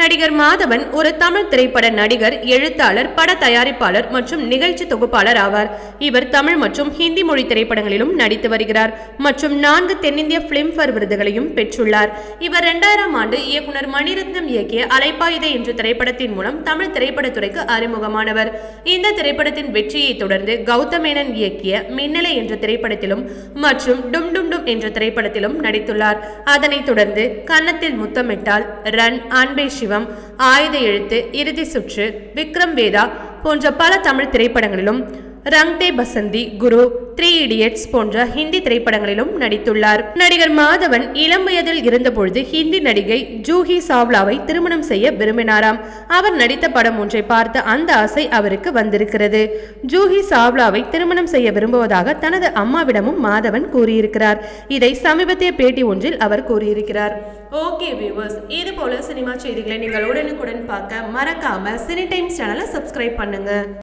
நடிகர் மாதவன் ஒரு தமிழ் திரைப்பட நடிகர் எழுத்தாளர் பட தயாரிப்பாளர் மற்றும் நிகழ்ச்சி தொகுப்பாளர் ஆவார் இவர் தமிழ் மற்றும் ஹிந்தி மொழி திரைப்படங்களிலும் நடித்து வருகிறார் மற்றும் நான்கு தென்னிந்திய பிலிம்பேர் விருதுகளையும் பெற்றுள்ளார் இவர் இரண்டாயிரம் ஆண்டு இயக்குனர் மணிரத்னம் இயக்கிய அலைப்பாயுதை என்ற திரைப்படத்தின் மூலம் தமிழ் திரைப்படத்துறைக்கு அறிமுகமானவர் இந்த திரைப்படத்தின் வெற்றியை தொடர்ந்து கௌதமேனன் இயக்கிய மின்னலை என்ற திரைப்படத்திலும் மற்றும் டும் டும் டும் என்ற திரைப்படத்திலும் நடித்துள்ளார் அதனைத் தொடர்ந்து கன்னத்தில் முத்தமிட்டால் ரன் அன்பே சிவம் ஆயுத எழுத்து இறுதி சுற்று விக்ரம் வேதா போன்ற பல தமிழ் திரைப்படங்களிலும் ரங் தே பசந்தி குரு த்ரீ இடியட்ஸ் போன்ற ஹிந்தி திரைப்படங்களிலும் நடித்துள்ளார் நடிகர் மாதவன் இளம் வயதில் இருந்தபொழுது ஹிந்தி நடிகை ஜூஹி சாவ்லாவை திருமணம் செய்ய விரும்பினாராம் அவர் நடித்த படம் ஒன்றை பார்த்த அந்த ஆசை அவருக்கு வந்திருக்கிறது ஜூஹி சாவ்லாவை திருமணம் செய்ய விரும்புவதாக தனது அம்மாவிடமும் மாதவன் கூறியிருக்கிறார் இதை சமீபத்திய பேட்டி ஒன்றில் அவர் கூறியிருக்கிறார் ஓகே வியூவர்ஸ் இது போல சினிமா செய்திகளை நீங்கள் உடனுக்குடன் பார்க்க மறக்காம சினி டைம்ஸ் சேனலை சப்ஸ்கிரைப் பண்ணுங்க